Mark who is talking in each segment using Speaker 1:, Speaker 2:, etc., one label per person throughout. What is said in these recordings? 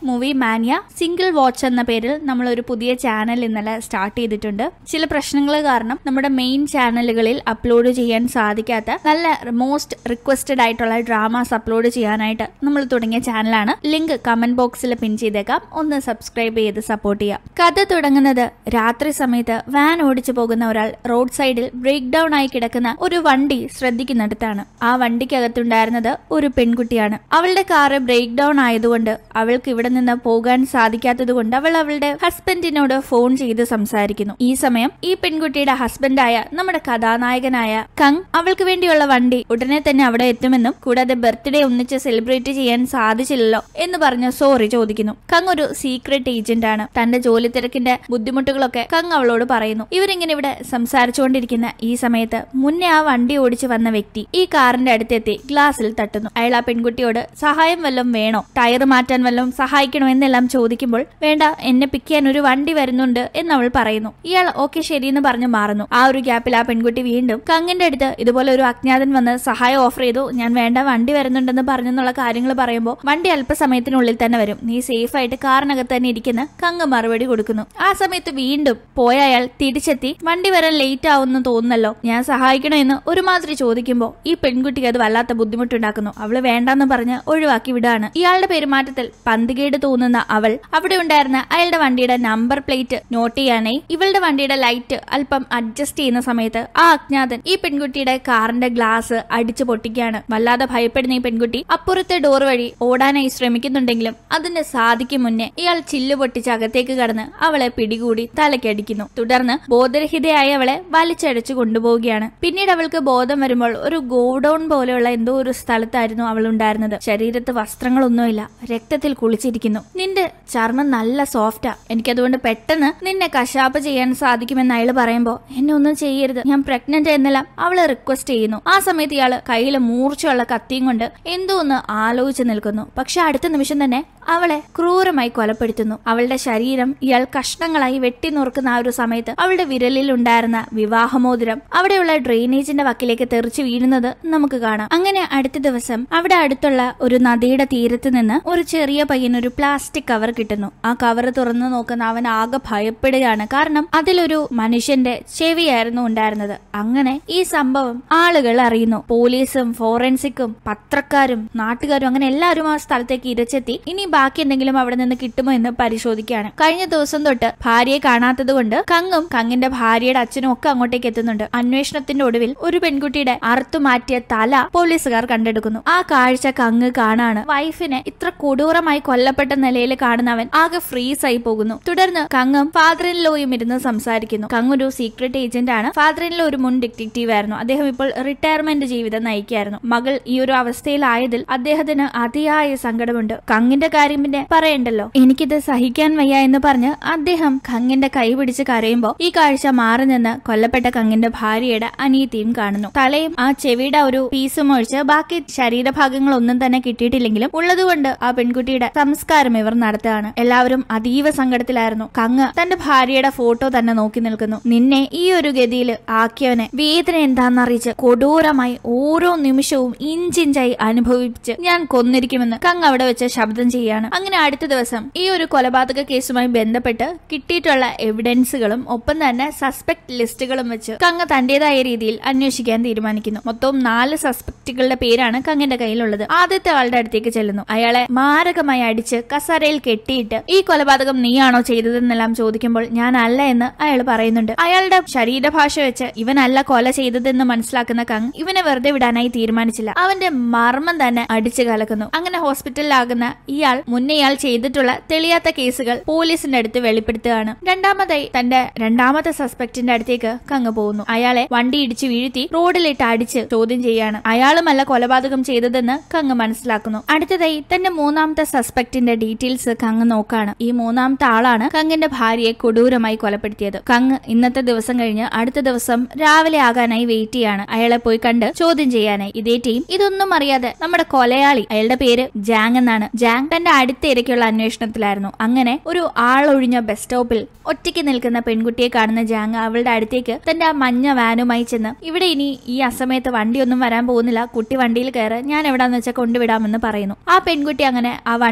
Speaker 1: movie മാനിയ single watch എന്ന പേരിൽ നമ്മൾ ഒരു പുതിയ ചാനൽ ഇന്നലെ സ്റ്റാർട്ട് ചെയ്തിട്ടുണ്ട് ചില പ്രശ്നങ്ങൾ കാരണം നമ്മുടെ മെയിൻ ചാനലുകളിൽ അപ്ലോഡ് ചെയ്യാൻ സാധിക്കാത്ത നല്ല മോസ്റ്റ് റിക്വസ്റ്റഡ് ആയിട്ടുള്ള ഡ്രാമാസ് അപ്ലോഡ് ചെയ്യാനായിട്ട് നമ്മൾ തുടങ്ങിയ ചാനലാണ് ലിങ്ക് കമന്റ് ബോക്സിൽ പിൻ ചെയ്തേക്കാം ഒന്ന് സബ്സ്ക്രൈബ് ചെയ്ത് സപ്പോർട്ട് ചെയ്യാം കഥ തുടങ്ങുന്നത് രാത്രി സമയത്ത് വാൻ ഓടിച്ചു പോകുന്ന ഒരാൾ റോഡ് സൈഡിൽ ബ്രേക്ക് ഡൗൺ ആയി കിടക്കുന്ന ഒരു വണ്ടി ശ്രദ്ധിക്കുന്നിടത്താണ് ആ വണ്ടിക്കകത്തുണ്ടായിരുന്നത് ഒരു പെൺകുട്ടിയാണ് അവളുടെ കാറ് ബ്രേക്ക് ഡൗൺ ആയതുകൊണ്ട് അവൾക്ക് ഇവിടെ നിന്ന് പോകാൻ സാധിക്കാത്തതുകൊണ്ട് അവൾ അവളുടെ ഹസ്ബൻഡിനോട് ഫോൺ ചെയ്ത് സംസാരിക്കുന്നു ഈ സമയം ഈ പെൺകുട്ടിയുടെ ഹസ്ബൻഡായ നമ്മുടെ കഥാനായകനായ കങ് അവൾക്ക് വേണ്ടിയുള്ള വണ്ടി ഉടനെ തന്നെ അവിടെ എത്തുമെന്നും കൂടാതെ ബർത്ത്ഡേ ഒന്നിച്ച് സെലിബ്രേറ്റ് ചെയ്യാൻ സാധിച്ചില്ലല്ലോ എന്ന് പറഞ്ഞ് സോറി ചോദിക്കുന്നു കങ് ഒരു സീക്രട്ട് ഏജന്റ് ആണ് തന്റെ ജോലി തിരക്കിന്റെ ബുദ്ധിമുട്ടുകളൊക്കെ കങ് അവളോട് പറയുന്നു ഇവരിങ്ങനെ ഇവിടെ സംസാരിച്ചുകൊണ്ടിരിക്കുന്ന ഈ സമയത്ത് മുന്നേ ആ വണ്ടി ഓടിച്ചു വന്ന വ്യക്തി ഈ കാറിന്റെ അടുത്തെത്തി ഗ്ലാസിൽ തട്ടുന്നു അയാൾ ആ പെൺകുട്ടിയോട് സഹായം വല്ലതും വേണോ ടയർ മാറ്റാൻ വല്ലതും സഹായിക്കണോ എന്നെല്ലാം ചോദിക്കുമ്പോൾ വേണ്ട എന്നെ പിക്ക് ചെയ്യാൻ ഒരു വണ്ടി വരുന്നുണ്ട് എന്ന് അവൾ പറയുന്നു ഇയാൾ ഓക്കെ ശരിയെന്ന് പറഞ്ഞു മാറുന്നു ആ ഒരു ഗ്യാപ്പിൽ ആ പെൺകുട്ടി വീണ്ടും കങ്ങിന്റെ അടുത്ത് ഇതുപോലെ ഒരു അജ്ഞാതൻ വന്ന് സഹായം ഓഫർ ചെയ്തു ഞാൻ വേണ്ട വണ്ടി വരുന്നുണ്ടെന്ന് പറഞ്ഞെന്നുള്ള കാര്യങ്ങൾ പറയുമ്പോൾ വണ്ടി അല്പസമയത്തിനുള്ളിൽ തന്നെ വരും നീ സേഫ് ആയിട്ട് കാറിനകത്ത് തന്നെ ഇരിക്കുന്ന കങ്ങ് മറുപടി കൊടുക്കുന്നു ആ സമയത്ത് വീണ്ടും പോയ അയാൾ തിരിച്ചെത്തി വണ്ടി വരാൻ ലേറ്റ് ആവുമെന്ന് തോന്നുന്നല്ലോ ഞാൻ സഹായിക്കണോ എന്ന് ഒരുമാതിരി ചോദിക്കുമ്പോൾ ഈ പെൺകുട്ടിക്ക് അത് വല്ലാത്ത ബുദ്ധിമുട്ടുണ്ടാക്കുന്നു അവള് വേണ്ടെന്ന് പറഞ്ഞ് ഒഴിവാക്കി വിടാണ് ഇയാളുടെ പെരുമാറ്റത്തിൽ പന്തികേട് തോന്നുന്ന അവൾ അവിടെ ഉണ്ടായിരുന്ന അയാളുടെ വണ്ടിയുടെ നമ്പർ പ്ലേറ്റ് നോട്ട് ചെയ്യാനായി ഇവളുടെ വണ്ടിയുടെ ലൈറ്റ് അല്പം അഡ്ജസ്റ്റ് ചെയ്യുന്ന സമയത്ത് ആ അജ്ഞാതൻ ഈ പെൺകുട്ടിയുടെ കാറിന്റെ ഗ്ലാസ് അടിച്ചു പൊട്ടിക്കുകയാണ് വല്ലാതെ ഭയപ്പെടുന്ന ഈ പെൺകുട്ടി അപ്പുറത്തെ ഡോർ വഴി ഓടാനായി ശ്രമിക്കുന്നുണ്ടെങ്കിലും അതിന്റെ സാധിക്കും മുന്നേ ഇയാൾ ചില്ല് പൊട്ടിച്ച് അകത്തേക്ക് കടന്ന് അവളെ പിടികൂടി തലക്കടിക്കുന്നു തുടർന്ന് ബോധരഹിതയായ അവളെ വലിച്ചടച്ചു കൊണ്ടുപോവുകയാണ് പിന്നീട് അവൾക്ക് ബോധം വരുമ്പോൾ ഒരു ഗോഡൌൺ പോലെയുള്ള എന്തോ ഒരു സ്ഥലത്തായിരുന്നു അവൾ ഉണ്ടായിരുന്നത് ശരീരത്ത് വസ്ത്രങ്ങളൊന്നുമില്ല രക്തത്തിൽ കുളിച്ചിരിക്കുന്നു നിന്റെ ചർമ്മം നല്ല സോഫ്റ്റാ എനിക്കതുകൊണ്ട് പെട്ടെന്ന് നിന്നെ കശാപ്പ് ചെയ്യാൻ സാധിക്കുമെന്ന് അയാൾ പറയുമ്പോ എന്നെ ഒന്നും ചെയ്യരുത് ഞാൻ പ്രഗ്നന്റ് എന്നെല്ലാം അവളെ റിക്വസ്റ്റ് ചെയ്യുന്നു ആ സമയത്ത് ഇയാള് കയ്യിൽ മൂർച്ചയുള്ള കത്തിയും കൊണ്ട് എന്തോ ഒന്ന് ആലോചിച്ച് നിൽക്കുന്നു പക്ഷെ അടുത്ത നിമിഷം തന്നെ അവളെ ക്രൂരമായി കൊലപ്പെടുത്തുന്നു അവളുടെ ശരീരം ഇയാൾ കഷ്ണങ്ങളായി വെട്ടി നുറുക്കുന്ന ആ ഒരു സമയത്ത് അവളുടെ വിരലിൽ ഉണ്ടായിരുന്ന വിവാഹമോതിരം അവിടെയുള്ള ഡ്രെയിനേജിന്റെ വക്കിലേക്ക് തെറിച്ചു വീഴുന്നത് നമുക്ക് കാണാം അങ്ങനെ അടുത്ത ദിവസം അവിടെ അടുത്തുള്ള ഒരു നദിയുടെ തീരത്ത് നിന്ന് ഒരു ചെറിയ പയ്യൻ ഒരു പ്ലാസ്റ്റിക് കവർ കിട്ടുന്നു ആ കവർ തുറന്നു നോക്കുന്ന അവൻ ആകെ ഭയപ്പെടുകയാണ് കാരണം അതിലൊരു മനുഷ്യന്റെ ചെവിയായിരുന്നു ഉണ്ടായിരുന്നത് അങ്ങനെ ഈ സംഭവം ആളുകൾ അറിയുന്നു പോലീസും ഫോറൻസിക്കും പത്രക്കാരും നാട്ടുകാരും അങ്ങനെ എല്ലാവരും ആ സ്ഥലത്തേക്ക് ഇരച്ചെത്തി ഇനി ബാക്കി എന്തെങ്കിലും അവിടെ നിന്ന് കിട്ടുമോ എന്ന് പരിശോധിക്കുകയാണ് കഴിഞ്ഞ ദിവസം തൊട്ട് ഭാര്യയെ കാണാത്തത് കൊണ്ട് കങ്ങും കങ്ങിന്റെ ഭാര്യയുടെ അച്ഛനും ഒക്കെ അങ്ങോട്ടേക്ക് എത്തുന്നുണ്ട് അന്വേഷണത്തിന്റെ ഒടുവിൽ ഒരു പെൺകുട്ടിയുടെ അറുത്തു മാറ്റിയ തല പോലീസുകാർ കണ്ടെടുക്കുന്നു ആ കാഴ്ച കങ്ങ് കാണാണ് വൈഫിനെ ഇത്ര കൊടൂരമായി കൊല്ലപ്പെട്ട നിലയിൽ കാണുന്നവൻ ആകെ ഫ്രീസ് ആയി പോകുന്നു തുടർന്ന് കങ്ങും ഫാദർ ഇൻ ലോയും ഇരുന്ന് സംസാരിക്കുന്നു കങ് ഒരു സീക്രട്ട് ഏജന്റ് ആണ് ഫാദർ ഇൻ ലോ ഒരു മുൻ ഡിറ്റക്റ്റീവ് ആയിരുന്നു അദ്ദേഹം ഇപ്പോൾ റിട്ടയർമെന്റ് ജീവിതം നയിക്കായിരുന്നു മകൾ ഈ ഒരു അവസ്ഥയിലായതിൽ അദ്ദേഹത്തിന് അതിയായ സങ്കടമുണ്ട് കങ്ങിന്റെ കാര്യം പിന്നെ പറയണ്ടല്ലോ എനിക്കിത് സഹിക്കാൻ വയ്യ എന്ന് പറഞ്ഞ് അദ്ദേഹം കങ്ങിന്റെ കൈ പിടിച്ച് കരയുമ്പോ ഈ കാഴ്ച മാറി നിന്ന് കൊല്ലപ്പെട്ട കങ്ങിന്റെ ഭാര്യയുടെ അനിയത്തിയും കാണുന്നു തലയും ആ ചെവിയുടെ ഒരു പീസും ഒഴിച്ച് ബാക്കി ശരീരഭാഗങ്ങൾ ഒന്നും തന്നെ കിട്ടിയിട്ടില്ലെങ്കിലും ഉള്ളതുകൊണ്ട് ആ പെൺകുട്ടിയുടെ സംസ്കാരം ഇവർ നടത്തുകയാണ് എല്ലാവരും അതീവ സങ്കടത്തിലായിരുന്നു കങ്ങ് തന്റെ ഭാര്യയുടെ ഫോട്ടോ തന്നെ നോക്കി നിൽക്കുന്നു നിന്നെ ഈ ഒരു ഗതിയിൽ ആക്കിയവനെ വേദന എന്താണെന്നറിയിച്ച് കൊടൂരമായി ഓരോ നിമിഷവും ഇഞ്ചിഞ്ചായി അനുഭവിപ്പിച്ച് ഞാൻ കൊന്നിരിക്കുമെന്ന് കങ് അവിടെ വെച്ച് ശബ്ദം ചെയ്യാണ് അങ്ങനെ അടുത്ത ദിവസം ഈ ഒരു കൊലപാതക കേസുമായി ബന്ധപ്പെട്ട് കിട്ടിയിട്ടുള്ള എവിഡൻസുകളും ഒപ്പം തന്നെ സസ്പെക്ട് ലിസ്റ്റുകളും വെച്ച് കങ് തന്റേതായ രീതിയിൽ അന്വേഷിക്കാൻ തീരുമാനിക്കുന്നു മൊത്തം നാല് സസ്പെക്റ്റുകളുടെ പേരാണ് കങ്ങിന്റെ കയ്യിലുള്ളത് ആദ്യത്തെ ആളുടെ അടുത്തേക്ക് ചെല്ലുന്നു അയാളെ മാരകമായി അടിച്ച് കസരയിൽ കെട്ടിയിട്ട് ഈ കൊലപാതകം നീയാണോ ചെയ്തതെന്നെല്ലാം ചോദിക്കുമ്പോൾ ഞാൻ അല്ല എന്ന് അയാൾ പറയുന്നുണ്ട് അയാളുടെ ശരീരഭാഷ വെച്ച് ഇവനല്ല കൊല ചെയ്തതെന്ന് മനസ്സിലാക്കുന്ന കങ് ഇവനെ വെറുതെ വിടാനായി തീരുമാനിച്ചില്ല അവന്റെ മർമ്മം തന്നെ അടിച്ചു കലക്കുന്നു അങ്ങനെ ഹോസ്പിറ്റലിലാകുന്ന ഇയാൾ മുന്നേ ഇയാൾ ചെയ്തിട്ടുള്ള തെളിയാത്ത കേസുകൾ പോലീസിന്റെ അടുത്ത് വെളിപ്പെടുത്തുകയാണ് രണ്ടാമതായി തന്റെ രണ്ടാമത്തെ സസ്പെക്ടിന്റെ അടുത്തേക്ക് കങ്ങ് പോകുന്നു അയാളെ വണ്ടി ഇടിച്ചു വീഴ്ത്തി റോഡിലിട്ട് അടിച്ച് ചോദ്യം ചെയ്യാണ് അയാളുമല്ല കൊലപാതകം ചെയ്തതെന്ന് കങ്ങ് മനസ്സിലാക്കുന്നു അടുത്തതായി തന്റെ മൂന്നാമത്തെ സസ്പെക്ടിന്റെ ഡീറ്റെയിൽസ് കങ്ങ് നോക്കാണ് ഈ മൂന്നാമത്തെ ആളാണ് കങ്ങിന്റെ ഭാര്യയെ കൊടൂരമായി കൊലപ്പെടുത്തിയത് കങ്ങ് ഇന്നത്തെ ദിവസം കഴിഞ്ഞ് അടുത്ത ദിവസം രാവിലെ ആകാനായി വെയിറ്റ് ചെയ്യാണ് അയാളെ പോയി കണ്ട് ചോദ്യം ചെയ്യാനായി ഇതേ ടീം ഇതൊന്നും അറിയാതെ നമ്മുടെ കൊലയാളി അയാളുടെ പേര് ജാങ് എന്നാണ് ജാങ് തന്റെ അടുത്ത ഇരയ്ക്കുള്ള അന്വേഷണത്തിലായിരുന്നു അങ്ങനെ ഒരു ആളൊഴിഞ്ഞ ബസ് സ്റ്റോപ്പിൽ ഒറ്റയ്ക്ക് നിൽക്കുന്ന പെൺകുട്ടിയെ കാണുന്ന ജാങ് അവളുടെ അടുത്തേക്ക് തന്റെ ആ മഞ്ഞ വാനുമായി ചെന്ന് ഇവിടെ ഇനി ഈ അസമയത്ത് വണ്ടിയൊന്നും വരാൻ പോകുന്നില്ല കുട്ടി വണ്ടിയിൽ കയറ് ഞാൻ എവിടാന്ന് വെച്ചാൽ കൊണ്ടുവിടാമെന്ന് പറയുന്നു ആ പെൺകുട്ടി അങ്ങനെ ആ വണ്ടിയിൽ കയറുന്നു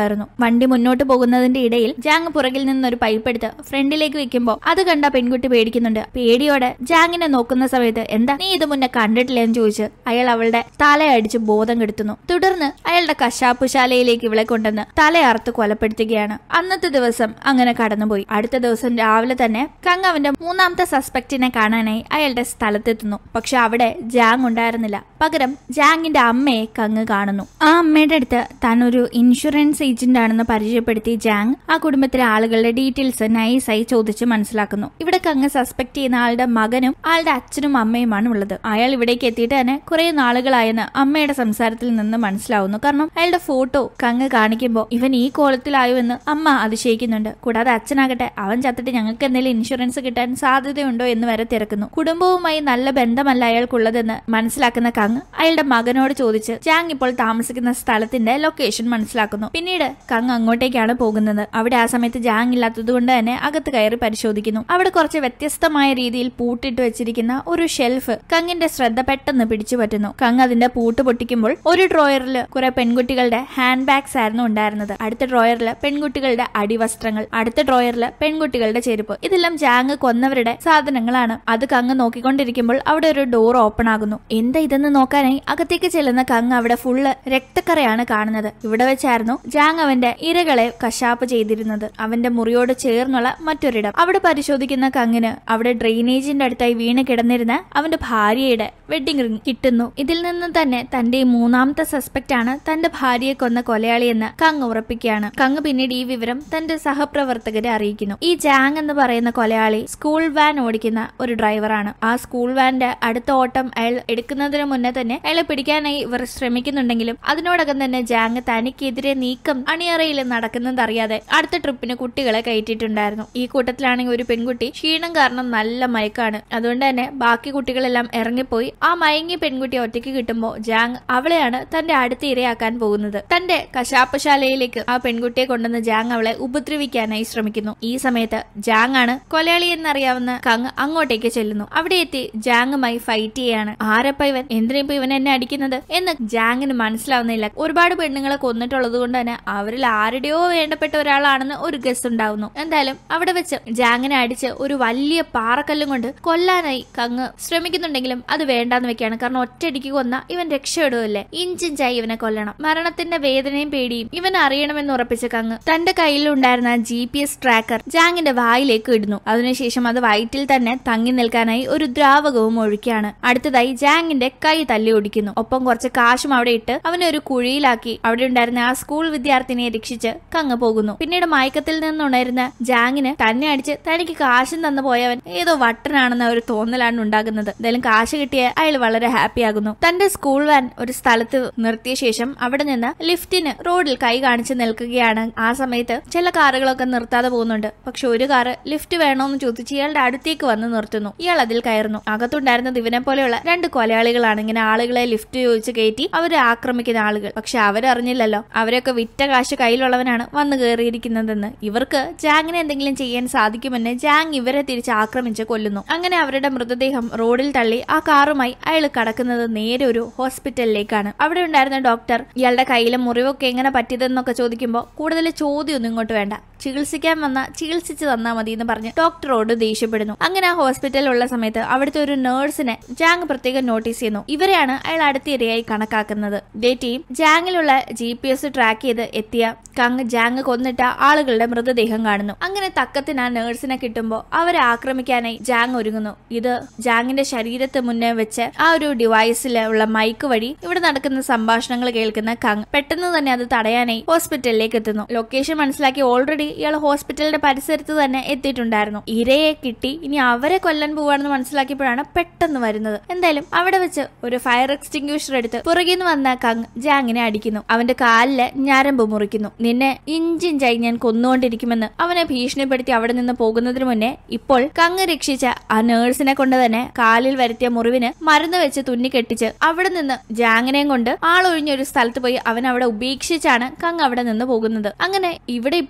Speaker 1: കയറുന്നു വണ്ടി മുന്നോട്ട് പോകുന്നതിന്റെ ഇടയിൽ ജാങ് പുറകിൽ നിന്നൊരു പൈപ്പ് എടുത്ത് ഫ്രണ്ടിലേക്ക് വെക്കുമ്പോൾ അത് കണ്ട പെൺകുട്ടി പേടിക്കുന്നുണ്ട് പേടിയോടെ ജാങ്ങിനെ നോക്കുന്ന സമയത്ത് എന്താ നീ ഇത് മുന്നേ കണ്ടിട്ടില്ല എന്ന് ചോദിച്ച് അയാൾ അവളുടെ തലയടിച്ച് ബോധം കെടുത്തുന്നു തുടർന്ന് അയാളുടെ കശാപ്പുശാലയിലേക്ക് ഇവളെ കൊണ്ടുവന്ന് തലയറുത്ത് കൊലപ്പെടുത്തുകയാണ് അന്നത്തെ ദിവസം അങ്ങനെ കടന്നുപോയി അടുത്ത ദിവസം രാവിലെ തന്നെ കങ് അവന്റെ മൂന്നാമത്തെ സസ്പെക്റ്റിനെ കാണാനായി അയാളുടെ സ്ഥലത്തെത്തുന്നു പക്ഷെ അവിടെ ജാങ് ഉണ്ടായിരുന്നില്ല പകരം ജാങ്ങിന്റെ അമ്മയെ കങ് കാണുന്നു ആ അമ്മയുടെ അടുത്ത് താൻ ഒരു ഇൻഷുറൻസ് ഏജന്റ് ആണെന്ന് പരിചയപ്പെടുത്തി ജാങ് ആ കുടുംബത്തിലെ ആളുകളുടെ ഡീറ്റെയിൽസ് നൈസായി ചോദിച്ച് മനസ്സിലാക്കുന്നു ഇവിടെ കങ് സസ്പെക്ട് ചെയ്യുന്ന ആളുടെ മകനും ആളുടെ അച്ഛനും അമ്മയുമാണ് ഉള്ളത് അയാൾ ഇവിടേക്ക് എത്തിയിട്ട് തന്നെ കുറെ നാളുകളായെന്ന് അമ്മയുടെ സംസാരത്തിൽ നിന്ന് മനസ്സിലാവുന്നു കാരണം അയാളുടെ ഫോട്ടോ കങ് കാണിക്കുമ്പോൾ ഇവൻ ഈ കോലത്തിലായോ എന്ന് അമ്മ അതിശയിക്കുന്നുണ്ട് കൂടാതെ അച്ഛനാകട്ടെ അവൻ ചത്തിട്ട് ഞങ്ങൾക്ക് എന്തെങ്കിലും ഇൻഷുറൻസ് കിട്ടാൻ സാധ്യതയുണ്ടോ എന്ന് വരെ തിരക്കുന്നു കുടുംബവുമായി നല്ല ബന്ധമല്ല അയാൾക്കുള്ളതെന്ന് മനസ്സിലാക്കുന്ന കങ് അയാളുടെ മകനോട് ചോദിച്ച് ജാങ് ഇപ്പോൾ താമസിക്കുന്ന സ്ഥലത്തിന്റെ ലൊക്കേഷൻ മനസ്സിലാക്കുന്നു പിന്നീട് കങ് അങ്ങോട്ടേക്കാണ് പോകുന്നത് അവിടെ ആ സമയത്ത് ജാങ് ഇല്ലാത്തത് കൊണ്ട് തന്നെ അകത്ത് കയറി പരിശോധിക്കുന്നു അവിടെ കുറച്ച് വ്യത്യസ്തമായ രീതിയിൽ പൂട്ടിട്ട് വെച്ചിരിക്കുന്ന ഒരു ഷെൽഫ് കങ്ങിന്റെ ശ്രദ്ധ പെട്ടെന്ന് പിടിച്ചു പറ്റുന്നു കങ് അതിന്റെ പൂട്ട് പൊട്ടിക്കുമ്പോൾ ഒരു ഡ്രോയറിൽ കുറെ പെൺകുട്ടികളുടെ ഹാൻഡ് ബാഗ്സ് ആയിരുന്നു ഉണ്ടായിരുന്നത് അടുത്ത ഡ്രോയറിൽ പെൺകുട്ടികളുടെ അടിവസ്ത്രങ്ങൾ അടുത്ത ഡ്രോയറിൽ പെൺകുട്ടികളുടെ ചെരുപ്പ് ഇതെല്ലാം ജാങ് കൊന്നവരുടെ സാധനങ്ങളാണ് അത് കങ് നോക്കിക്കൊണ്ടിരിക്കുമ്പോൾ അവിടെ ഒരു ഡോർ ഓപ്പൺ ആകുന്നു എന്താ ഇതെന്ന് നോക്കാനായി അകത്തേക്ക് ചെല്ലുന്ന കങ് അവിടെ ഫുള്ള് രക്തക്കറയാണ് കാണുന്നത് ഇവിടെ വെച്ചായിരുന്നു ജാങ് അവന്റെ ഇരകളെ കശാപ്പ് ചെയ്തിരുന്നത് അവന്റെ മുറിയോട് ചേർന്നുള്ള മറ്റൊരിടം അവിടെ പരിശോധിക്കുന്ന കങ്ങിന് അവിടെ ഡ്രെയിനേജിന്റെ അടുത്തായി വീണ് കിടന്നിരുന്ന അവന്റെ ഭാര്യയുടെ വെഡിങ് റിംഗ് കിട്ടുന്നു ഇതിൽ നിന്ന് തന്നെ തന്റെ ഈ മൂന്നാമത്തെ സസ്പെക്ട് ആണ് തന്റെ ഭാര്യയെ കൊന്ന കൊലയാളിയെന്ന് കങ് ഉറപ്പിക്കുകയാണ് കങ് പിന്നീട് ഈ വിവരം തന്റെ സഹപ്രവർത്തകരെ അറിയിക്കുന്നു ഈ ജാങ് എന്ന് പറയുന്ന കൊലയാളി സ്കൂൾ വാൻ ഓടിക്കുന്ന ഒരു ഡ്രൈവറാണ് ആ സ്കൂൾ വാന്റെ അടുത്ത ഓട്ടം അയാൾ എടുക്കുന്നതിന് മുന്നേ തന്നെ അയാളെ പിടിക്കാനായി ഇവർ ശ്രമിക്കുന്നുണ്ടെങ്കിലും അതിനോടകം തന്നെ ജാങ് തനിക്കെതിരെ നീക്കം അണിയറയിൽ നടക്കുന്നത് അറിയാതെ അടുത്ത ട്രിപ്പിന് കുട്ടികളെ കയറ്റിയിട്ടുണ്ടായിരുന്നു ഈ കൂട്ടത്തിലാണെങ്കിൽ ഒരു പെൺകുട്ടി ക്ഷീണം കാരണം നല്ല മയക്കാണ് അതുകൊണ്ട് തന്നെ ബാക്കി കുട്ടികളെല്ലാം ഇറങ്ങിപ്പോയി ആ മയങ്ങിയ പെൺകുട്ടി ഒറ്റയ്ക്ക് കിട്ടുമ്പോൾ ജാങ് അവളെയാണ് തന്റെ അടുത്ത് ഇരയാക്കാൻ പോകുന്നത് തന്റെ കശാപ്പശാലയിലേക്ക് ആ പെൺകുട്ടിയെ കൊണ്ടുവന്ന് ജാങ് അവളെ ഉപദ്രവിക്കാനായി ശ്രമിക്കുന്നു ഈ സമയത്ത് ജാങ് ആണ് കൊലയാളി എന്നറിയാവുന്ന കങ് അങ്ങോട്ടേക്ക് ചെല്ലുന്നു അവിടെ എത്തി ജാങ്ങുമായി ഫൈറ്റ് ചെയ്യാണ് ആരപ്പ ഇവൻ എന്തിനിപ്പോ ഇവൻ എന്നെ അടിക്കുന്നത് എന്ന് ജാങ്ങിന് മനസ്സിലാവുന്നില്ല ഒരുപാട് പെണ്ണുങ്ങളെ കൊന്നിട്ടുള്ളത് കൊണ്ട് തന്നെ അവരിൽ ആരുടെയോ വേണ്ടപ്പെട്ട ഒരാളാണെന്ന് ഒരു ഗസ് ഉണ്ടാവുന്നു എന്തായാലും അവിടെ വെച്ച് ജാങ്ങിനെ അടിച്ച് ഒരു വലിയ പാറക്കല്ലും കൊണ്ട് കൊല്ലാനായി കങ് ശ്രമിക്കുന്നുണ്ടെങ്കിലും അത് വേണ്ടാന്ന് വെക്കാണ് കാരണം ഒറ്റയടിക്ക് കൊന്ന ഇവൻ രക്ഷപ്പെടുകയല്ലേ ഇഞ്ചിഞ്ചായി ഇവനെ കൊല്ലണം മരണത്തിന്റെ വേദനയും പേടിയും ഇവൻ അറിയണമെന്ന് ഉറപ്പിച്ച കങ് തന്റെ കയ്യിലുണ്ടായിരുന്ന ജി പി എസ് ട്രാക്കർ ജാങ്ങിന്റെ വായിലേക്ക് ഇടുന്നു അതിനുശേഷം അത് വയറ്റിൽ തന്നെ തങ്ങി നിൽക്കാനായി ഒരു ദ്രാവകവും ഒഴിക്കുകയാണ് അടുത്തതായി ജാങ്ങിന്റെ കൈ തല്ലി ഒടിക്കുന്നു ഒപ്പം കുറച്ച് കാശും അവിടെ ഇട്ട് അവനെ ഒരു കുഴിയിലാക്കി അവിടെ ഉണ്ടായിരുന്ന ആ സ്കൂൾ വിദ്യാർത്ഥിനിയെ രക്ഷിച്ച് കങ്ങ് പോകുന്നു പിന്നീട് മയക്കത്തിൽ നിന്നുണരുന്ന ജാങ്ങിന് തന്നെ അടിച്ച് തനിക്ക് കാശും തന്നു പോയവൻ ഏതോ വട്ടനാണെന്ന ഒരു തോന്നലാണ് ഉണ്ടാകുന്നത് എന്തായാലും കാശ് കിട്ടിയ അയാൾ വളരെ ഹാപ്പി ആകുന്നു തന്റെ സ്കൂൾ വാൻ ഒരു സ്ഥലത്ത് നിർത്തിയ ശേഷം അവിടെ നിന്ന് ലിഫ്റ്റിന് റോഡിൽ കൈ കാണിച്ച് നിൽക്കുകയാണ് ആ സമയത്ത് ചില കാറുകളൊക്കെ നിർത്താതെ പോകുന്നുണ്ട് പക്ഷെ ഒരു കാറ് ലിഫ്റ്റ് വേണോന്ന് ചോദിച്ച് ഇയാളുടെ അടുത്തേക്ക് വന്ന് നിർത്തുന്നു ഇയാൾ അതിൽ കയറുന്നു അകത്തുണ്ടായിരുന്നത് ഇവനെ പോലെയുള്ള രണ്ട് കൊലയാളികളാണ് ഇങ്ങനെ ആളുകളെ ലിഫ്റ്റ് ചോദിച്ച് കയറ്റി അവരെ ആക്രമിക്കുന്ന ആളുകൾ പക്ഷെ അവരറിഞ്ഞില്ലല്ലോ അവരൊക്കെ വിറ്റ കാശ് കയ്യിലുള്ളവനാണ് വന്ന് കയറിയിരിക്കുന്നതെന്ന് ഇവർക്ക് ജാങ്ങിനെ എന്തെങ്കിലും ചെയ്യാൻ സാധിക്കുമെന്ന് ജാങ് ഇവരെ തിരിച്ച് ആക്രമിച്ച് കൊല്ലുന്നു അങ്ങനെ അവരുടെ മൃതദേഹം റോഡിൽ തള്ളി ആ കാറുമായി അയാൾ കടക്കുന്നത് നേരെ ഒരു ഹോസ്പിറ്റലിലേക്കാണ് അവിടെ ഉണ്ടായിരുന്ന ഡോക്ടർ ഇയാളുടെ കയ്യിലെ മുറിവൊക്കെ എങ്ങനെ പറ്റിയതെന്നൊക്കെ ചോദിക്കുമ്പോൾ കൂടുതൽ ചോദ്യമൊന്നും ഇങ്ങോട്ട് വേണ്ട ചികിത്സിക്കാൻ വന്ന ചികിത്സിച്ച് തന്നാ മതി എന്ന് പറഞ്ഞ് ഡോക്ടറോട് ദേഷ്യപ്പെടുന്നു അങ്ങനെ ആ ഹോസ്പിറ്റലിലുള്ള സമയത്ത് അവിടുത്തെ ഒരു നേഴ്സിനെ ജാങ് പ്രത്യേകം നോട്ടീസ് ചെയ്യുന്നു ഇവരെയാണ് അയാൾ അടുത്ത ഇരയായി കണക്കാക്കുന്നത് ഇതേ ടീം ജാങ്ങിലുള്ള ജി പി എസ് ട്രാക്ക് ചെയ്ത് എത്തിയ കങ് ജാങ് കൊന്നിട്ട ആളുകളുടെ മൃതദേഹം കാണുന്നു അങ്ങനെ തക്കത്തിന് ആ നേഴ്സിനെ കിട്ടുമ്പോൾ അവരെ ആക്രമിക്കാനായി ജാങ് ഒരുങ്ങുന്നു ഇത് ജാങ്ങിന്റെ ശരീരത്തെ മുന്നേ വെച്ച് ആ ഒരു ഡിവൈസിൽ ഉള്ള മൈക്ക് വഴി ഇവിടെ നടക്കുന്ന സംഭാഷണങ്ങൾ കേൾക്കുന്ന കങ് പെട്ടെന്ന് തന്നെ അത് തടയാനായി ഹോസ്പിറ്റലിലേക്ക് എത്തുന്നു ലൊക്കേഷൻ മനസ്സിലാക്കി ഓൾറെഡി ഇയാൾ ഹോസ്പിറ്റലിന്റെ പരിസരത്ത് തന്നെ എത്തിയിട്ടുണ്ടായിരുന്നു ഇരയെ കിട്ടി ഇനി അവരെ കൊല്ലാൻ പോവാണെന്ന് മനസ്സിലാക്കിയപ്പോഴാണ് പെട്ടെന്ന് വരുന്നത് എന്തായാലും അവിടെ വെച്ച് ഒരു ഫയർ എക്സ്റ്റിങ്ക്യൂഷർ എടുത്ത് പുറകിൽ നിന്ന് വന്ന കങ് ജാങ്ങിനെ അടിക്കുന്നു അവന്റെ കാലില് ഞരമ്പ് മുറിക്കുന്നു നിന്നെ ഇഞ്ചിഞ്ചായി ഞാൻ കൊന്നുകൊണ്ടിരിക്കുമെന്ന് അവനെ ഭീഷണിപ്പെടുത്തി അവിടെ നിന്ന് പോകുന്നതിന് മുന്നേ ഇപ്പോൾ കങ് രക്ഷിച്ച ആ നേഴ്സിനെ കൊണ്ട് തന്നെ കാലിൽ വരുത്തിയ മുറിവിന് മരുന്ന് വെച്ച് തുന്നി കെട്ടിച്ച് അവിടെ നിന്ന് ജാങ്ങിനെയും കൊണ്ട് ആളൊഴിഞ്ഞ ഒരു സ്ഥലത്ത് പോയി അവൻ അവിടെ ഉപേക്ഷിച്ചാണ് കങ് അവിടെ നിന്ന് പോകുന്നത് അങ്ങനെ ഇവിടെ ഇപ്പൊ പെട്ടുപോകുന്ന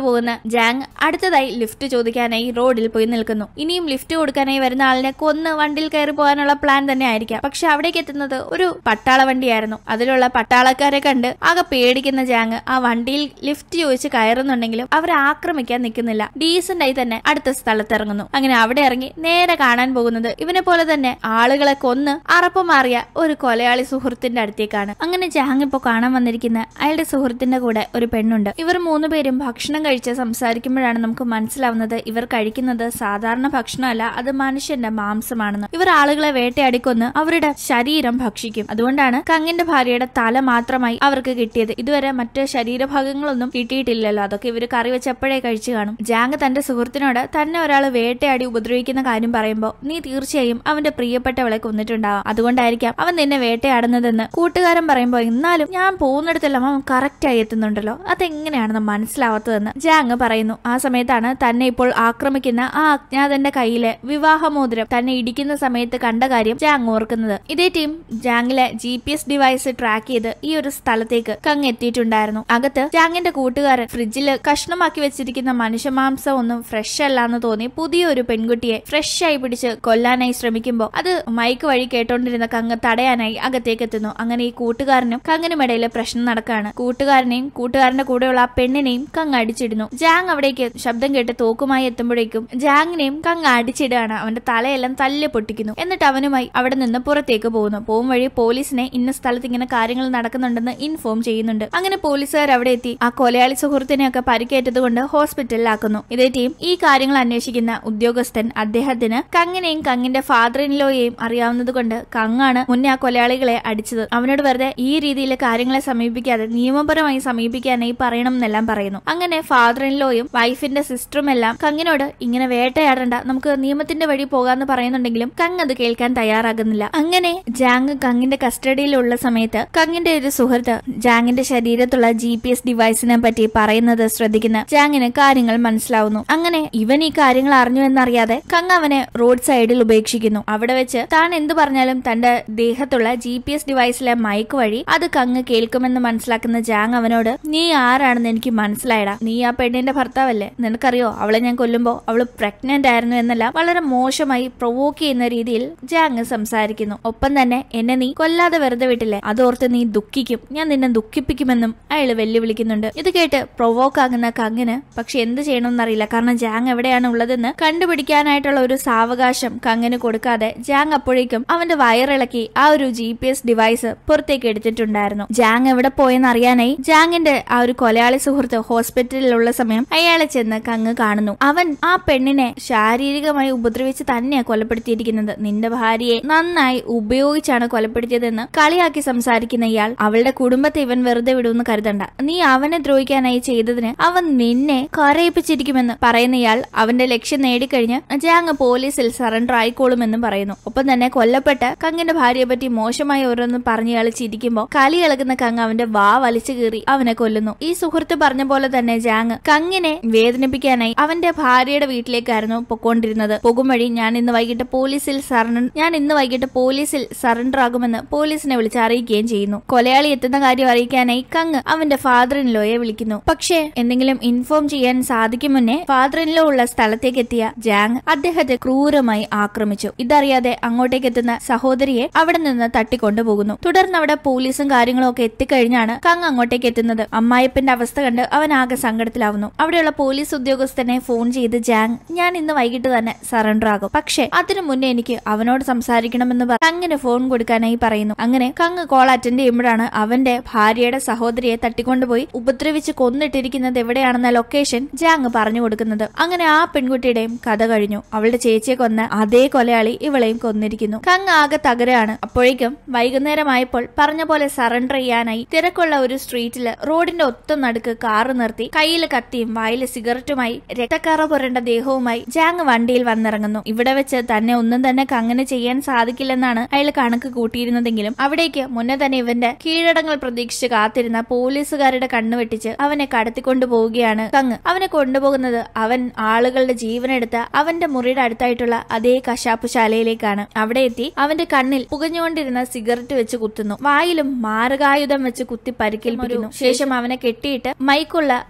Speaker 1: പോകുന്ന ജാങ് അടുത്തതായി ലിഫ്റ്റ് ചോദിക്കാനായി റോഡിൽ പോയി നിൽക്കുന്നു ഇനിയും ലിഫ്റ്റ് കൊടുക്കാനായി വരുന്ന ആളിനെ കൊന്ന് വണ്ടിയിൽ കയറി പോകാനുള്ള പ്ലാൻ തന്നെ ആയിരിക്കാം പക്ഷെ അവിടേക്ക് എത്തുന്നത് ഒരു പട്ടാള വണ്ടിയായിരുന്നു അതിലുള്ള പട്ടാളക്കാരെ കണ്ട് ആകെ പേടിക്കുന്ന ജാങ് ആ വണ്ടിയിൽ ലിഫ്റ്റ് ചോദിച്ച് കയറുന്നുണ്ടെങ്കിലും അവരെ ആക്രമിക്കാൻ നിൽക്കുന്നില്ല ഡീസന്റ് ആയി തന്നെ അടുത്ത സ്ഥലത്ത് ഇറങ്ങുന്നു അങ്ങനെ അവിടെ ഇറങ്ങി നേരെ കാണാൻ പോകുന്നത് ഇവനെ പോലെ തന്നെ ആളുകളെ കൊന്ന് അറപ്പ് മാറിയ ഒരു കൊലയാളി സുഹൃത്തിന്റെ അടുത്തേക്കാണ് അങ്ങനെ ജാങ് ഇപ്പോ കാണാൻ വന്നിരിക്കുന്ന അയാളുടെ സുഹൃത്തിന്റെ കൂടെ ഒരു പെണ്ണുണ്ട് ഇവർ മൂന്നുപേരും ഭക്ഷണം കഴിച്ച് സംസാരിക്കുമ്പോഴാണ് നമുക്ക് മനസ്സിലാവുന്നത് ഇവർ കഴിക്കുന്നത് സാധാരണ ഭക്ഷണമല്ല അത് മനുഷ്യന്റെ മാംസമാണെന്ന് ഇവർ ആളുകളെ വേട്ടയാടിക്കൊന്ന് അവരുടെ ശരീരം ഭക്ഷിക്കും അതുകൊണ്ടാണ് കങ്ങിന്റെ ഭാര്യയുടെ തല മാത്രമായി അവർക്ക് കിട്ടിയത് ഇതുവരെ മറ്റ് ശരീരഭാഗങ്ങളൊന്നും കിട്ടിയിട്ടില്ലല്ലോ അതൊക്കെ ഇവർ കറി വെച്ചപ്പോഴേ കഴിച്ചു കാണും ജാങ് തന്റെ സുഹൃത്തിനോട് തന്നെ ഒരാൾ വേട്ടയാടി ഉപദ്രവിക്കുന്ന കാര്യം പറയുമ്പോൾ നീ തീർച്ചയായും അവന്റെ പ്രിയപ്പെട്ടവളെ കൊന്നിട്ടുണ്ടാവാം അതുകൊണ്ടായിരിക്കാം അവൻ നിന്നെ വേട്ടയാടുന്നതെന്ന് കൂട്ടുകാരൻ പറയുമ്പോൾ എന്നാലും ഞാൻ പോകുന്നിടത്തെല്ലാം അവൻ കറക്റ്റായി എത്തുന്നുണ്ടല്ലോ അതെങ്ങനെയാണെന്ന് മനസ്സിലാവാത്തതെന്ന് ജാങ് പറയുന്നു ആ സമയത്താണ് തന്നെ ഇപ്പോൾ ആക്രമിക്കുന്ന ആ അജ്ഞാതന്റെ കയ്യിലെ വിവാഹമോതിരം തന്നെ ഇടിക്കുന്ന സമയത്ത് കണ്ട കാര്യം ജാങ് ഓർക്കുന്നത് ഇതേ ടീം ജാങ്ങിലെ G P S device track ചെയ്ത് ഈ ഒരു സ്ഥലത്തേക്ക് കങ് എത്തിയിട്ടുണ്ടായിരുന്നു അകത്ത് ജാങ്ങിന്റെ കൂട്ടുകാരൻ ഫ്രിഡ്ജിൽ കഷ്ണമാക്കി വെച്ചിരിക്കുന്ന മനുഷ്യമാംസം ഒന്നും ഫ്രഷ് അല്ല എന്ന് തോന്നി പുതിയൊരു പെൺകുട്ടിയെ ഫ്രഷ് ആയി പിടിച്ച് കൊല്ലാനായി ശ്രമിക്കുമ്പോൾ അത് മൈക്ക് വഴി കേട്ടോണ്ടിരുന്ന കങ്ങ് തടയാനായി അകത്തേക്ക് എത്തുന്നു അങ്ങനെ ഈ കൂട്ടുകാരനും കങ്ങിനും ഇടയിൽ പ്രശ്നം നടക്കാണ് കൂട്ടുകാരനെയും കൂട്ടുകാരന്റെ കൂടെയുള്ള ആ പെണ്ണിനെയും കങ് അടിച്ചിടുന്നു ജാങ് അവിടേക്ക് ശബ്ദം കേട്ട് തോക്കുമായി എത്തുമ്പോഴേക്കും ജാങ്ങിനെയും കങ് അടിച്ചിടുകയാണ് അവന്റെ തലയെല്ലാം തല്ല് പൊട്ടിക്കുന്നു എന്നിട്ട് അവനുമായി അവിടെ നിന്ന് പുറത്തേക്ക് പോകുന്നു പോകും വഴി പോലീസിനെ ഇന്ന സ്ഥലത്ത് ഇങ്ങനെ കാര്യങ്ങൾ നടക്കുന്നുണ്ടെന്ന് ഇൻഫോം ചെയ്യുന്നുണ്ട് അങ്ങനെ പോലീസുകാർ അവിടെ എത്തി ആ കൊലയാളി സുഹൃത്തിനെയൊക്കെ പരിക്കേറ്റത് കൊണ്ട് ഹോസ്പിറ്റലിലാക്കുന്നു ഇതേ ടീം ഈ കാര്യങ്ങൾ അന്വേഷിക്കുന്ന ഉദ്യോഗസ്ഥൻ അദ്ദേഹത്തിന് കങ്ങിനെയും കങ്ങിന്റെ ഫാദർ ഇൻ ലോയെയും അറിയാവുന്നത് കൊണ്ട് കങ്ങാണ് മുന്നേ ആ കൊലയാളികളെ അടിച്ചത് അവനോട് വെറുതെ ഈ രീതിയിൽ കാര്യങ്ങളെ സമീപിക്കാതെ നിയമപരമായി സമീപിക്കാനായി പറയണം എന്നെല്ലാം പറയുന്നു അങ്ങനെ ഫാദർ ഇൻ ലോയും വൈഫിന്റെ സിസ്റ്ററും എല്ലാം കങ്ങിനോട് ഇങ്ങനെ വേട്ടയാടണ്ട നമുക്ക് നിയമത്തിന്റെ വഴി പോകാന്ന് പറയുന്നുണ്ടെങ്കിലും കങ് അത് കേൾക്കാൻ തയ്യാറാകുന്നില്ല അങ്ങനെ ജാങ് കങ്ങിന്റെ കസ്റ്റഡിയിലുള്ള സമയത്ത് കങ്ങിന്റെ ഒരു സുഹൃത്ത് ജാങ്ങിന്റെ ശരീരത്തുള്ള ജി പി എസ് ഡിവൈസിനെ പറ്റി പറയുന്നത് ശ്രദ്ധിക്കുന്ന ജാങ്ങിന് കാര്യങ്ങൾ മനസ്സിലാവുന്നു അങ്ങനെ ഇവൻ ഈ കാര്യങ്ങൾ അറിഞ്ഞു എന്നറിയാതെ കങ് അവനെ റോഡ് സൈഡിൽ ഉപേക്ഷിക്കുന്നു അവിടെ വെച്ച് താൻ എന്ത് പറഞ്ഞാലും തന്റെ ദേഹത്തുള്ള ജി പി എസ് ഡിവൈസിലെ മൈക്ക് വഴി അത് കങ് കേൾക്കുമെന്ന് മനസ്സിലാക്കുന്ന ജാങ് അവനോട് നീ ആരാണെന്ന് എനിക്ക് മനസ്സിലായടാ നീ ആ പെണ്ണിന്റെ ഭർത്താവല്ലേ നിനക്കറിയോ അവളെ ഞാൻ കൊല്ലുമ്പോ അവള് പ്രഗ്നന്റ് ആയിരുന്നു എന്നെല്ലാം വളരെ മോശമായി പ്രൊവോക്ക് ചെയ്യുന്ന രീതിയിൽ ജാങ് സംസാരിക്കുന്നു ഒപ്പം തന്നെ എന്നെ നീ കൊല്ലാതെ വെറുതെ വിട്ടില്ലേ അതോർത്ത് നീ ദുഃഖിക്കും ഞാൻ നിന്നെ ദുഃഖിപ്പിക്കുമെന്നും അയാൾ വെല്ലുവിളിക്കുന്നുണ്ട് ഇത് കേട്ട് പ്രൊവോക്ക് ആകുന്ന കങ്ങിന് പക്ഷെ എന്ത് ചെയ്യണമെന്നറിയില്ല കാരണം ജാങ് എവിടെയാണ് ഉള്ളതെന്ന് കണ്ടുപിടിക്കാനായിട്ടുള്ള ഒരു സാവകാശം കങ്ങിന് കൊടുക്കാതെ ജാങ് അപ്പോഴേക്കും അവന്റെ വയറിളക്കി ആ ഒരു ജി പി എസ് ഡിവൈസ് പുറത്തേക്ക് എടുത്തിട്ടുണ്ടായിരുന്നു ജാങ് എവിടെ പോയെന്ന് അറിയാനായി ജാങ്ങിന്റെ ആ ഒരു കൊലയാളി സുഹൃത്ത് ഹോസ്പിറ്റലിലുള്ള സമയം അയാളെ ചെന്ന് കങ്ങ് കാണുന്നു അവൻ ആ പെണ്ണിനെ ശാരീരികമായി ഉപദ്രവിച്ച് തന്നെയാ കൊലപ്പെടുത്തിയിരിക്കുന്നത് നിന്റെ ഭാര്യയെ നന്നായി ഉപയോഗിച്ചാണ് കൊലപ്പെടുത്തിയതെന്ന് കളിയാക്കി സംസാരിക്കുന്ന ഇയാൾ അവളുടെ കുടുംബത്തെ ഇവൻ വെറുതെ വിടുമെന്ന് കരുതണ്ട നീ അവനെ ദ്രോഹിക്കാനായി ചെയ്തതിന് അവൻ നിന്നെ കരയിപ്പിച്ചിരിക്കുമെന്ന് പറയുന്ന ഇയാൾ അവന്റെ ലക്ഷ്യം നേടിക്കഴിഞ്ഞ് ജാങ് പോലീസിൽ സറണ്ടർ ആയിക്കോളുമെന്നും പറയുന്നു ഒപ്പം തന്നെ കൊല്ലപ്പെട്ട കങ്ങിന്റെ ഭാര്യയെ പറ്റി മോശമായി ഓരോന്ന് പറഞ്ഞ് ഇയാൾ ചിരിക്കുമ്പോൾ കലി ഇളകുന്ന കങ് അവന്റെ വാ വലിച്ചു കീറി അവനെ കൊല്ലുന്നു ഈ സുഹൃത്ത് പറഞ്ഞ പോലെ തന്നെ ജാങ് കങ്ങിനെ വേദനിപ്പിക്കാനായി അവന്റെ ഭാര്യയുടെ വീട്ടിലേക്കായിരുന്നു പൊക്കോണ്ടിരുന്നത് പോകും വഴി ഞാൻ ഇന്ന് വൈകിട്ട് പോലീസിൽ സറണ്ടർ ഞാൻ ഇന്ന് വൈകിട്ട് പോലീസിൽ സറണ്ടർ ആകുമെന്ന് പോലീസിനെ വിളിച്ച് അറിയിക്കുകയും ചെയ്യുന്നു കൊലയാളി എത്തുന്ന കാര്യം അറിയിക്കാനായി കങ് അവന്റെ ഫാദർ ഇൻ ലോയെ വിളിക്കുന്നു പക്ഷേ എന്തെങ്കിലും ഇൻഫോം ചെയ്യാൻ സാധിക്കും മുന്നേ ഫാദർ ഇൻ ലോ ഉള്ള സ്ഥലത്തേക്ക് എത്തിയ ജാങ് അദ്ദേഹത്തെ ക്രൂരമായി ആക്രമിച്ചു ഇതറിയാതെ അങ്ങോട്ടേക്ക് എത്തുന്ന സഹോദരിയെ അവിടെ നിന്ന് തട്ടിക്കൊണ്ടുപോകുന്നു തുടർന്ന് അവിടെ പോലീസും കാര്യങ്ങളും ഒക്കെ എത്തിക്കഴിഞ്ഞാണ് കങ് അങ്ങോട്ടേക്ക് എത്തുന്നത് അമ്മായിപ്പന്റെ അവസ്ഥ കണ്ട് അവൻ ആകെ സങ്കടത്തിലാവുന്നു അവിടെയുള്ള പോലീസ് ഉദ്യോഗസ്ഥനെ ഫോൺ ചെയ്ത് ജാങ് ഞാൻ ഇന്ന് വൈകിട്ട് തന്നെ സറണ്ടർ ആകും പക്ഷേ അതിനു മുന്നേ എനിക്ക് അവനോട് സംസാരിക്കണമെന്ന് പറഞ്ഞ് കങ്ങിന് ഫോൺ കൊടുക്കാനായി പറയുന്നു അങ്ങനെ കങ് കോൾ അറ്റൻഡ് ചെയ്യുമ്പോഴാണ് അവന്റെ ഭാര്യയുടെ സഹോദരിയെ തട്ടിക്കൊണ്ടുപോയി ഉപദ്രവിച്ച് കൊന്നിട്ടിരിക്കുന്നത് എവിടെയാണെന്ന ലൊക്കേഷൻ ജാങ് പറഞ്ഞു കൊടുക്കുന്നത് അങ്ങനെ ആ പെൺകുട്ടിയുടെയും കഥ കഴിഞ്ഞു അവളുടെ ചേച്ചിയെ കൊന്ന അതേ കൊലയാളി ഇവളെയും കൊന്നിരിക്കുന്നു കങ് ആകെ തകരാണ് അപ്പോഴേക്കും വൈകുന്നേരമായപ്പോൾ പറഞ്ഞ പോലെ സറണ്ടർ ചെയ്യാനായി തിരക്കുള്ള ഒരു സ്ട്രീറ്റില് റോഡിന്റെ ഒത്ത നടുക്ക് കാറ് നിർത്തി കയ്യിൽ കത്തിയും വായിൽ സിഗരറ്റുമായി രക്തക്കറ പുരണ്ട ദേഹവുമായി ജാങ് വണ്ടിയിൽ വന്നിറങ്ങുന്നു ഇവിടെ വെച്ച് തന്നെ ഒന്നും തന്നെ കങ്ങനെ ചെയ്യാൻ സാധിക്കില്ലെന്നാണ് അയാൾ കണക്ക് കൂട്ടിയിരുന്നതെങ്കിലും അവിടേക്ക് മുന്നേ തന്നെ ഇവന്റെ കീഴടങ്ങൾ പ്രതീക്ഷിച്ച് കാത്തിരുന്ന പോലീസുകാരുടെ കണ്ണു വെട്ടിച്ച് അവനെ കടത്തിക്കൊണ്ടു പോവുകയാണ് കങ് അവനെ കൊണ്ടുപോകുന്നത് അവൻ ആളുകളുടെ ജീവനെടുത്ത അവന്റെ മുറിയുടെ അടുത്തായിട്ടുള്ള അതേ കശാപ്പ് ശാലയിലേക്കാണ് അവിടെ എത്തി അവന്റെ കണ്ണിൽ പുകഞ്ഞുകൊണ്ടിരുന്ന സിഗരറ്റ് വെച്ച് കുത്തുന്നു വായിലും മാരകായുധം വെച്ച് കുത്തി പരിക്കേൽപ്പിക്കുന്നു ശേഷം അവനെ കെട്ടിയിട്ട് മൈക്കുള്ള ഒരു ജി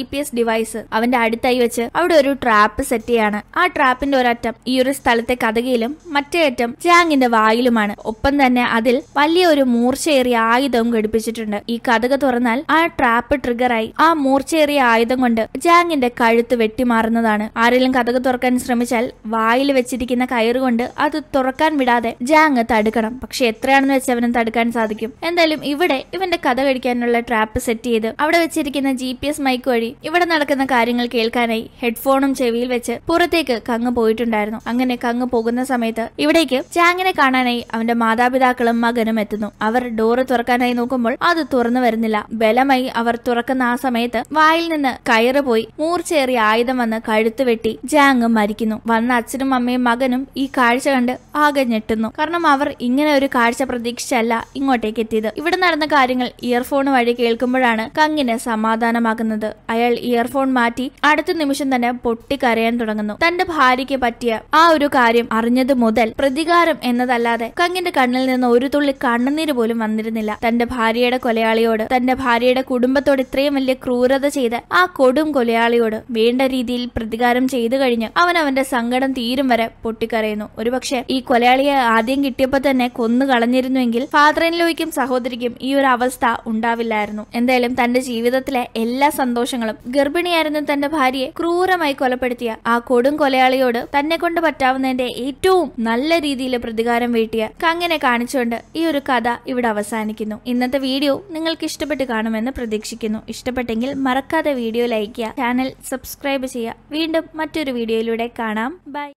Speaker 1: പി എസ് ഡിവൈസ് അവന്റെ അടുത്തായി വെച്ച് അവിടെ ഒരു ട്രാപ്പ് സെറ്റ് ചെയ്യാണ് ആ ട്രാപ്പിന്റെ ഒരറ്റം ഈ ഒരു സ്ഥലത്തെ കഥകയിലും മറ്റേ അറ്റം ജാങ്ങിന്റെ വായിലുമാണ് ഒപ്പം തന്നെ അതിൽ വലിയ ഒരു മൂർച്ചയേറിയ ആയുധവും ഘടിപ്പിച്ചിട്ടുണ്ട് ഈ കഥക തുറന്നാൽ ആ ട്രാപ്പ് ട്രിഗറായി ആ മൂർച്ചയേറിയ ആയുധം കൊണ്ട് ജാങ്ങിന്റെ കഴുത്ത് വെട്ടിമാറുന്നതാണ് ആരെങ്കിലും കഥക തുറക്കാൻ ശ്രമിച്ചാൽ വായിൽ വെച്ചിരിക്കുന്ന കയറുകൊണ്ട് അത് തുറക്കാൻ വിടാതെ ജാങ് തടുക്കണം പക്ഷെ എത്രയാണെന്ന് വെച്ച് അവനും തടുക്കാൻ സാധിക്കും എന്തായാലും ഇവിടെ ഇവന്റെ കഥ കഴിക്കാനുള്ള ട്രാപ്പ് സെറ്റ് ചെയ്ത് അവിടെ വെച്ചിരിക്കുന്ന ജി പി എസ് മൈക്ക് വഴി ഇവിടെ നടക്കുന്ന കാര്യങ്ങൾ കേൾക്കാനായി ഹെഡ്ഫോണും ചെവിയിൽ വെച്ച് പുറത്തേക്ക് കങ്ങ് പോയിട്ടുണ്ടായിരുന്നു അങ്ങനെ കങ്ങ് പോകുന്ന സമയത്ത് ഇവിടേക്ക് ജാങ്ങിനെ കാണാനായി അവന്റെ മാതാപിതാക്കളും മകനും എത്തുന്നു അവർ ഡോറ് തുറക്കാനായി നോക്കുമ്പോൾ അത് തുറന്നു വരുന്നില്ല ബലമായി അവർ തുറക്കുന്ന ആ സമയത്ത് വായിൽ നിന്ന് കയറ് പോയി മൂർച്ചയേറിയ ആയുധം വന്ന് കഴുത്ത് വെട്ടി ജാങ് മരിക്കുന്നു വന്ന അച്ഛനും അമ്മയും മകനും ഈ കാഴ്ച കണ്ട് ആകെ ഞെട്ടുന്നു കാരണം അവർ ഇങ്ങനെ ഒരു കാഴ്ച പ്രതീക്ഷിച്ചല്ല ഇങ്ങോട്ടേക്ക് എത്തിയത് ഇവിടെ നടന്ന കാര്യങ്ങൾ ഇയർഫോൺ വഴി കേൾക്കുമ്പോഴാണ് കങ്ങിന് സമാധാനമാകുന്നത് അയാൾ ഇയർഫോൺ മാറ്റി അടുത്ത നിമിഷം തന്നെ പൊട്ടിക്കരയാൻ തുടങ്ങുന്നു തന്റെ ഭാര്യയ്ക്ക് പറ്റിയ ആ ഒരു കാര്യം അറിഞ്ഞത് മുതൽ പ്രതികാരം എന്നതല്ലാതെ കങ്ങിന്റെ കണ്ണിൽ നിന്ന് ഒരു തുള്ളി കണ്ണുനീര് പോലും വന്നിരുന്നില്ല തന്റെ ഭാര്യയുടെ കൊലയാളിയോട് തന്റെ ഭാര്യയുടെ കുടുംബത്തോട് ഇത്രയും വലിയ ക്രൂരത ചെയ്ത ആ കൊടും കൊലയാളിയോട് വേണ്ട രീതിയിൽ പ്രതികാരം ചെയ്തു കഴിഞ്ഞ് അവൻ അവന്റെ സങ്കടം തീരും വരെ പൊട്ടിക്കരയുന്നു ഒരുപക്ഷെ ഈ കൊലയാളിയെ ആദ്യം കിട്ടിയപ്പോൾ തന്നെ കൊന്നു കളഞ്ഞിരുന്നുവെങ്കിൽ ഫാദറിൻലോയ്ക്കും സഹോദരിക്കും ഈ ഒരു അവസ്ഥ ഉണ്ടാവില്ലായിരുന്നു എന്തായാലും തന്റെ ജീവിതത്തിലെ എല്ലാ സന്തോഷങ്ങളും ഗർഭിണിയായിരുന്ന തന്റെ ഭാര്യയെ ക്രൂരമായി കൊലപ്പെടുത്തിയ ആ കൊടും കൊലയാളിയോട് തന്നെ കൊണ്ട് പറ്റാവുന്നതിന്റെ ഏറ്റവും നല്ല രീതിയിൽ പ്രതികാരം വീട്ടിയ കങ്ങനെ കാണിച്ചുകൊണ്ട് ഈ ഒരു കഥ ഇവിടെ അവസാനിക്കുന്നു ഇന്നത്തെ വീഡിയോ നിങ്ങൾക്ക് ഇഷ്ടപ്പെട്ട് കാണുമെന്ന് പ്രതീക്ഷിക്കുന്നു ഇഷ്ടപ്പെട്ടെങ്കിൽ മറക്കാതെ വീഡിയോ ലൈക്ക് ചെയ്യുക ചാനൽ സബ്സ്ക്രൈബ് ചെയ്യുക വീണ്ടും മറ്റൊരു വീഡിയോയിലൂടെ കാണാം ബൈ